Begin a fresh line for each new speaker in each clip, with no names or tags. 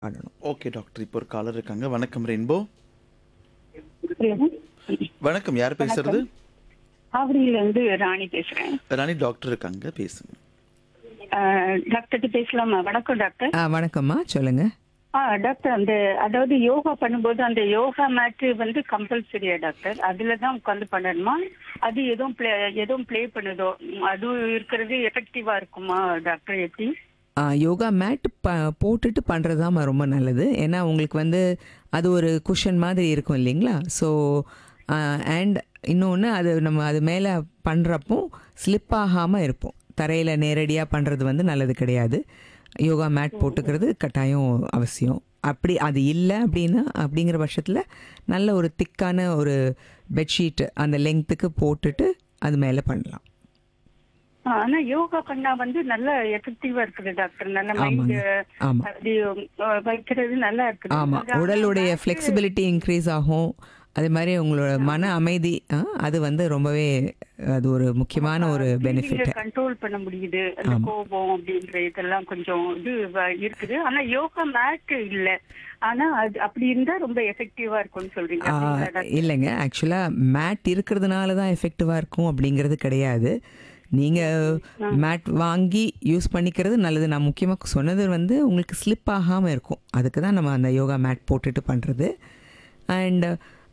பண்ணணும்
okay doctor இப்போ ஒரு காலர் இருக்காங்க வணக்கம் ரெயின்போ
ஹலோ
வணக்கம் யார் பேசுறது
ஆவடியில இருந்து ராணி பேசுறேன்
ராணி டாக்டர் இருக்காங்க பேசுங்க
அஹ், டாக்டர்கிட்ட பேசலாமா வணக்கம் டாக்டர்
ஆ வணக்கம்மா சொல்லுங்க
ஆ டாக்டர் அந்த அதாவது யோகா பண்ணும்போது அந்த யோகா மேட் வந்து கம்பல்சரியா டாக்டர் அதுல தான் உட்காந்து பண்ணணுமா அது எதுவும் ப்ளே எதுவும் ப்ளே பண்ணுதோ ம், அது இருக்கிறது எஃபெக்டிவா இருக்குமா டாக்டர் எப்படி
ஆ, யோகா மேட் ப போட்டுட்டு பண்ணுறது தான் ரொம்ப நல்லது ஏன்னா உங்களுக்கு வந்து அது ஒரு குஷன் மாதிரி இருக்கும் இல்லைங்களா ஸோ அண்ட் இன்னொன்று அது நம்ம அது மேலே பண்ணுறப்போ ஸ்லிப் ஆகாமல் இருப்போம் தரையில் நேரடியாக பண்ணுறது வந்து நல்லது கிடையாது யோகா மேட் போட்டுக்கிறது கட்டாயம் அவசியம் அப்படி அது இல்லை அப்படின்னா அப்படிங்கிற பட்சத்தில் நல்ல ஒரு திக்கான ஒரு பெட்ஷீட் அந்த லெங்க்த்துக்கு போட்டுட்டு அது மேலே பண்ணலாம்
ஆ, ஆனா யோகா பண்ணா வந்து நல்ல எஃபெக்டிவா இருக்குது டாக்டர் நல்ல மைண்ட்
ஆமாங்க ஆமாம்
அப்படி அஹ், வைக்கிறது நல்லா இருக்குது
ஆமாம்
அது ஆனா
உடலுடைய
mat-
ஃப்ளெக்சிபிலிட்டி இன்க்ரீஸ் ஆகும் அதே மாதிரி உங்களோட மன அமைதி ஆ, அது வந்து ரொம்பவே அது ஒரு முக்கியமான ஒரு பெனிஃபிட்
கண்ட்ரோல் பண்ண முடியுது அந்த கோபம் அப்படின்ற இதெல்லாம் கொஞ்சம் இது வ- இருக்குது ஆனா யோகா மேட் இல்ல ஆனா அது அப்படி இருந்தா ரொம்ப எஃபெக்டிவா இருக்கும்னு சொல்றீங்க அப்படிங்களா டாக்டர்?
இல்லைங்க ஆக்சுவலாக மேட் இருக்கிறதுனால தான் எஃபெக்டிவாக இருக்கும் அப்படிங்கிறது கிடையாது நீங்கள் மேட் வாங்கி யூஸ் பண்ணிக்கிறது நல்லது நான் முக்கியமாக சொன்னது வந்து உங்களுக்கு ஸ்லிப் ஆகாமல் இருக்கும் அதுக்கு தான் நம்ம அந்த யோகா மேட் போட்டுட்டு பண்ணுறது அண்ட்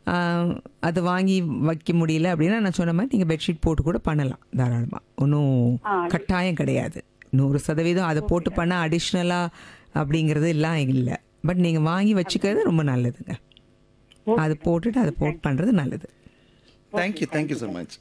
அது வாங்கி வைக்க முடியல அப்படின்னா நான் சொன்ன மாதிரி நீங்கள் பெட்ஷீட் போட்டு கூட பண்ணலாம் தாராளமாக ஒன்றும் கட்டாயம் கிடையாது நூறு சதவீதம் அதை போட்டு பண்ணால் அடிஷ்னலாக அப்படிங்கிறது எல்லாம் இல்லை பட் நீங்கள் வாங்கி வச்சுக்கிறது ரொம்ப நல்லதுங்க அது போட்டுட்டு அதை போட் பண்ணுறது நல்லது
தேங்க்யூ தேங்க்யூ ஸோ மச்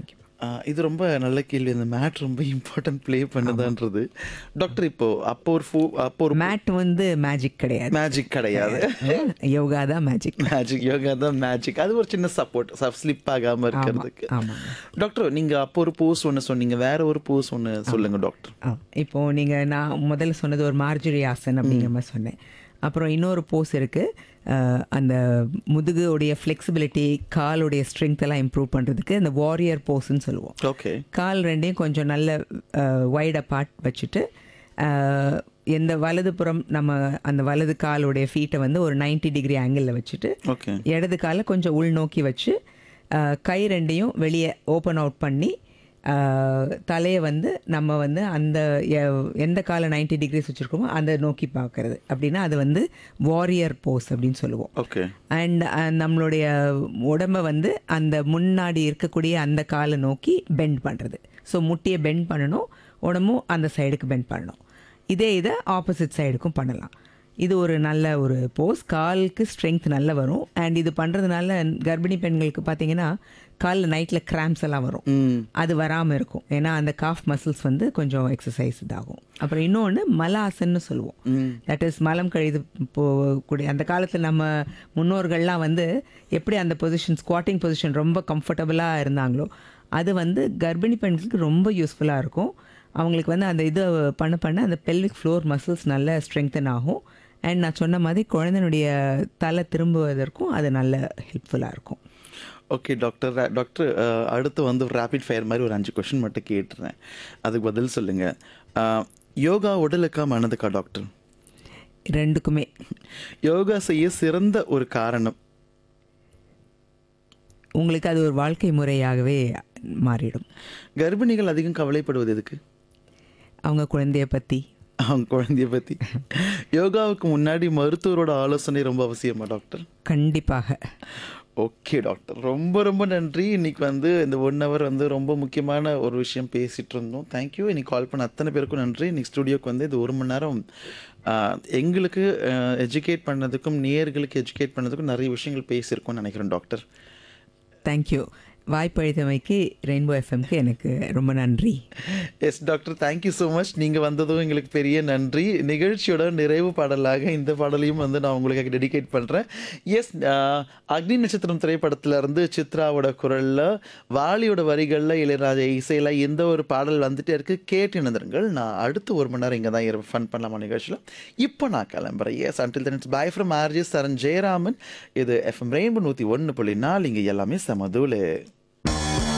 இது ரொம்ப நல்ல கேள்வி அந்த மேட் ரொம்ப இம்பார்ட்டன்ட் ப்ளே பண்ணுதான்றது டாக்டர் இப்போ அப்போ ஒரு ஃபோ அப்போ ஒரு
மேட் வந்து மேஜிக் கிடையாது
மேஜிக் கிடையாது
யோகா தான் மேஜிக்
மேஜிக் யோகா தான் மேஜிக் அது ஒரு சின்ன சப்போர்ட் ஸ்லிப் ஆகாம இருக்கிறதுக்கு
ஆமாங்க
டாக்டர் நீங்க அப்போ ஒரு போஸ் ஒன்று சொன்னீங்க வேற ஒரு போஸ் ஒன்று சொல்லுங்க டாக்டர்
ஆ இப்போ நீங்கள் நான் முதல்ல சொன்னது ஒரு மார்ஜரி ஆசன் அப்படிங்கிற மாதிரி சொன்னேன் அப்புறம் இன்னொரு போஸ் இருக்குது அந்த முதுகுடைய ஃப்ளெக்சிபிலிட்டி காலுடைய ஸ்ட்ரென்த் எல்லாம் இம்ப்ரூவ் பண்ணுறதுக்கு அந்த வாரியர் போஸ்ன்னு சொல்லுவோம்
ஓகே
கால் ரெண்டையும் கொஞ்சம் நல்ல வைட் அப்பார்ட் வச்சுட்டு அஹ், எந்த வலதுபுறம் நம்ம அந்த வலது காலுடைய ஃபீட்டை வந்து ஒரு 90 டிகிரி ஆங்கிளில் வச்சுட்டு
ஓகே
இடது காலை கொஞ்சம் உள்நோக்கி வச்சு அஹ், கை ரெண்டையும் வெளியே ஓப்பன் அவுட் பண்ணி தலையை வந்து நம்ம வந்து அந்த எ- எந்த காலை 90 டிகிரிஸ் வச்சுருக்கோமோ அதை நோக்கி பார்க்கறது அப்படின்னா அது வந்து வாரியர் போஸ் அப்படின்னு சொல்லுவோம்
ஓகே
அண்ட் நம்மளுடைய உடம்ப வந்து அந்த முன்னாடி இருக்கக்கூடிய அந்த காலை நோக்கி பெண்ட் பண்ணுறது ஸோ முட்டியை பெண்ட் பண்ணணும் உடம்பும் அந்த சைடுக்கு பெண்ட் பண்ணணும் இதே இதை ஆப்போசிட் சைடுக்கும் பண்ணலாம் இது ஒரு நல்ல ஒரு போஸ் காலுக்கு ஸ்ட்ரென்த் நல்லா வரும் அண்ட் இது பண்ணுறதுனால கர்ப்பிணி பெண்களுக்கு பார்த்தீங்கன்னா காலில் நைட்டில் கிராம்ஸ் எல்லாம் வரும்
ம்
அது வராமல் இருக்கும் ஏன்னா அந்த காஃப் மசில்ஸ் வந்து கொஞ்சம் எக்ஸசைஸ் இதாகும் அப்புறம் இன்னொன்று மலாசன்னு சொல்லுவோம்
ம்
தட் இஸ் மலம் கழிது போகக்கூடிய அந்த காலத்தில் நம்ம முன்னோர்கள்லாம் வந்து எப்படி அந்த பொசிஷன் ஸ்குவாட்டிங் பொசிஷன் ரொம்ப கம்ஃபர்டபுளாக இருந்தாங்களோ அது வந்து கர்ப்பிணி பெண்களுக்கு ரொம்ப யூஸ்ஃபுல்லாக இருக்கும் அவங்களுக்கு வந்து அந்த இது பண்ண பண்ண அந்த பெல்விக் ஃப்ளோர் மசில்ஸ் நல்ல ஸ்ட்ரெங்தன் ஆகும் அண்ட் நான் சொன்ன மாதிரி குழந்தைனுடைய தலை திரும்புவதற்கும் அது நல்ல ஹெல்ப்ஃபுல்லாக இருக்கும்
ஓகே டாக்டர் ரா- டாக்டர் அஹ், அடுத்து வந்து ஒரு ரேபிட் ஃபயர் மாதிரி ஒரு அஞ்சு கொஷின் மட்டும் கேட்டுறேன் அதுக்கு பதில் சொல்லுங்க அஹ், யோகா உடலுக்கா மனதுக்கா டாக்டர்
ரெண்டுக்குமே
யோகா செய்ய சிறந்த ஒரு காரணம்
உங்களுக்கு அது ஒரு வாழ்க்கை முறையாகவே மாறிடும்
கர்ப்பிணிகள் அதிகம் கவலைப்படுவது எதுக்கு
அவங்க குழந்தைய பற்றி
அவங்க குழந்தைய பத்தி யோகாவுக்கு முன்னாடி மருத்துவரோட ஆலோசனை ரொம்ப அவசியமா டாக்டர்
கண்டிப்பாக
ஓகே டாக்டர் ரொம்ப ரொம்ப நன்றி இன்னைக்கு வந்து இந்த ஒன் ஹவர் வந்து ரொம்ப முக்கியமான ஒரு விஷயம் பேசிட்டு இருந்தோம் தேங்க்யூ இன்னைக்கு கால் பண்ண அத்தனை பேருக்கும் நன்றி இன்னைக்கு ஸ்டுடியோக்கு வந்து இது ஒரு மணி நேரம் ஆஹ், எங்களுக்கு எஜுகேட் பண்ணதுக்கும் நேயர்களுக்கு எஜுகேட் பண்ணதுக்கும் நிறைய விஷயங்கள் பேசியிருக்கோம்னு நினைக்கிறேன் டாக்டர்
தேங்க்யூ வாய்ப்பளித்தமைக்கு ரெயின்போ எஃப்எம்க்கு எனக்கு ரொம்ப நன்றி
yes doctor thank you so much நீங்கள் வந்ததும் எங்களுக்கு பெரிய நன்றி நிகழ்ச்சியோட நிறைவு பாடலாக இந்த பாடலையும் வந்து நான் உங்களுக்கு டெடிகேட் பண்ணுறேன் எஸ் அக்னி நட்சத்திரம் திரைப்படத்துல இருந்து சித்ராவோட குரலில் வாலியோட வரிகளில் இளையராஜா இசையில் எந்த ஒரு பாடல் வந்துட்டே இருக்கு கேட்டு இணைந்திருங்கள் நான் அடுத்து ஒரு மணி நேரம் இங்கே தான் ஃபன் பண்ணலாமா நிகழ்ச்சியில் இப்போ நான் கிளம்புறேன் yes until then it's bye from RJ Saran Jayaraman இது எஃப்எம் ரெயின்போ நூற்றி ஒன்று புள்ளி நாலு இங்கே எல்லாமே சமதூளு